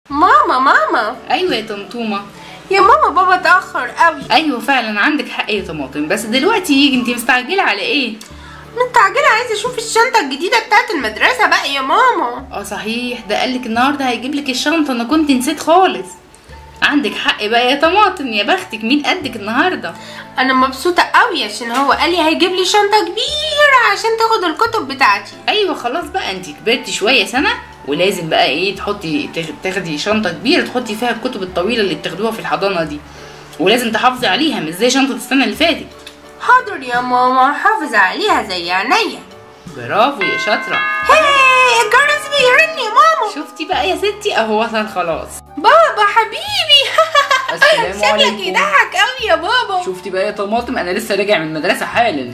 ماما ماما ايوه يا طمطومه يا ماما بابا اتأخر قوي ايوه فعلا عندك حق يا طماطم بس دلوقتي يجي انت مستعجله على ايه مستعجلة عايزة اشوف الشنطة الجديدة بتاعت المدرسة بقى يا ماما اه صحيح ده قالك النهارده هيجيب لك الشنطه انا كنت نسيت خالص عندك حق بقى يا طماطم يا بختك مين قدك النهارده انا مبسوطة قوي عشان هو قال لي هيجيب لي شنطة كبيرة عشان تاخد الكتب بتاعتي ايوه خلاص بقى انت كبرتي شويه سنه ولازم بقى ايه تحطي تاخ- تاخدي شنطه كبيره تحطي فيها الكتب الطويله اللي بتاخدوها في الحضانه دي ولازم تحافظي عليها مش زي شنطه السنه اللي فاتت حاضر يا ماما حافظ عليها زي عينيا برافو يا شاطره هي الجرس بيرن يا ماما شفتي بقى يا ستي اهو وصل خلاص بابا حبيبي السلام شكلك عليكم. يضحك قوي يا بابا شفتي بقى يا طماطم انا لسه راجع من المدرسه حالا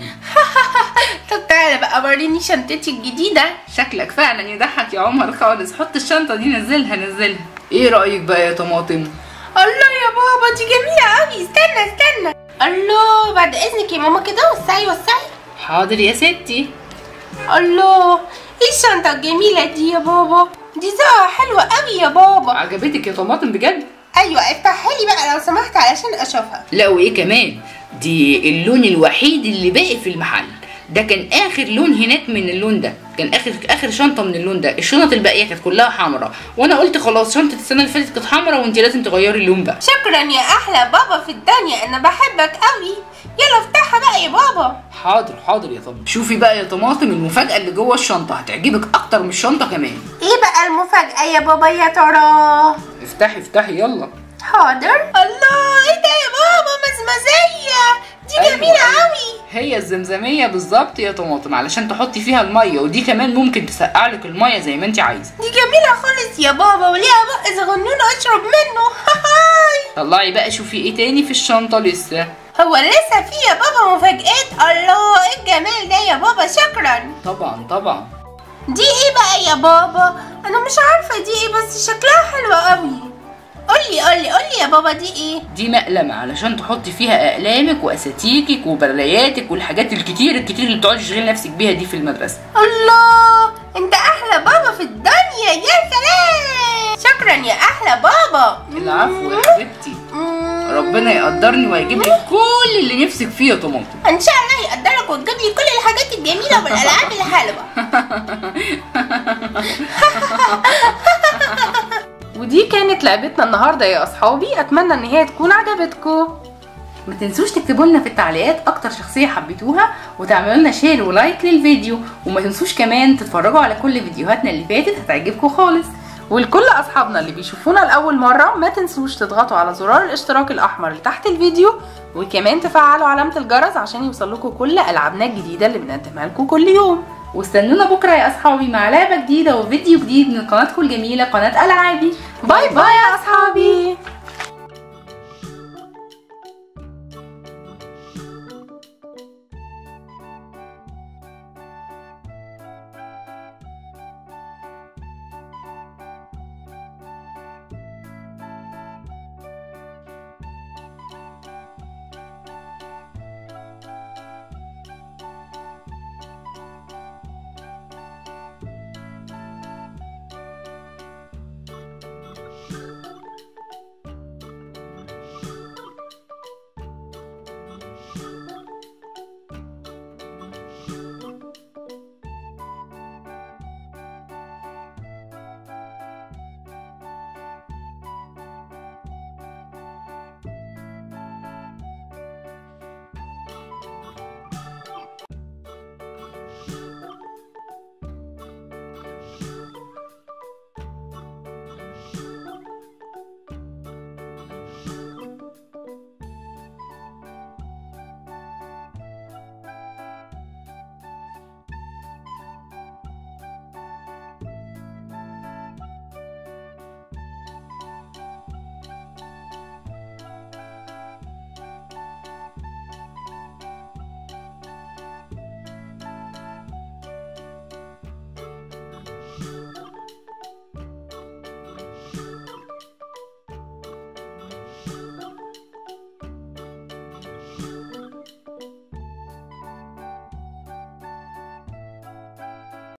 طب تعالى بقى وريني شنطتي الجديدة شكلك فعلا يضحك يا عمر خالص حط الشنطه دي نزلها نزلها ايه رايك بقى يا طماطم الله يا بابا دي جميلة قوي استنى استنى الله بعد اذنك يا ماما كده وسعي وسعي حاضر يا ستي الله ايه الشنطة الجميلة دي يا بابا دي ذوقها حلوة قوي يا بابا عجبتك يا طماطم بجد ايوه افتحها لي بقى لو سمحت علشان اشوفها لا وايه كمان دي اللون الوحيد اللي باقي في المحل ده كان اخر لون هناك من اللون ده كان اخر اخر شنطه من اللون ده الشنط الباقيه كانت كلها حمراء وانا قلت خلاص شنطه السنه اللي فاتت كانت حمراء وانت لازم تغيري اللون بقى شكرا يا احلى بابا في الدنيا انا بحبك قوي يلا افتحها بقى يا بابا حاضر حاضر يا طماطم شوفي بقى يا طماطم المفاجاه اللي جوه الشنطه هتعجبك اكتر من الشنطه كمان ايه بقى المفاجأة يا بابا يا ترى افتحي افتحي يلا حاضر الله ايه ده يا بابا مزمزية دي أيوة، جميلة أيوة. قوي هي الزمزميه بالظبط يا طماطم علشان تحطي فيها الميه ودي كمان ممكن تسقع لك الميه زي ما انت عايزه دي جميلة خالص يا بابا وليها بق صغنون اشرب منه هاي طلعي بقى شوفي ايه تاني في الشنطه لسه هو لسه في يا بابا مفاجآت الله ايه الجمال ده يا بابا شكرا طبعا طبعا دي ايه بقى يا بابا انا مش عارفة دي ايه بس شكلها حلو قوي قولي قولي قولي يا بابا دي ايه دي مقلمة علشان تحطي فيها أقلامك وأساتيكك وبرياتك والحاجات الكتير الكتير اللي بتقعدي تشغلي نفسك بيها دي في المدرسة الله انت احلى بابا في الدنيا يا سلام شكرا يا احلى بابا العفو يا حبيبتي ربنا يقدرني ويجيب لك كل اللي نفسك فيه يا طماطم ان شاء الله يقدرك وتجيب لي كل الحاجات الجميله والالعاب الحلوه ودي كانت لعبتنا النهارده يا اصحابي اتمنى ان هي تكون عجبتكم ما تنسوش تكتبوا لنا في التعليقات اكتر شخصيه حبيتوها وتعملوا لنا شير ولايك للفيديو وما تنسوش كمان تتفرجوا على كل فيديوهاتنا اللي فاتت هتعجبكم خالص ولكل اصحابنا اللي بيشوفونا لاول مره ما تنسوش تضغطوا على زرار الاشتراك الاحمر اللي تحت الفيديو وكمان تفعلوا علامه الجرس عشان يوصلكوا كل العابنا الجديده اللي بنقدمها لكم كل يوم واستنونا بكره يا اصحابي مع لعبه جديده وفيديو جديد من قناتكم الجميله قناه العابي باي باي يا اصحابي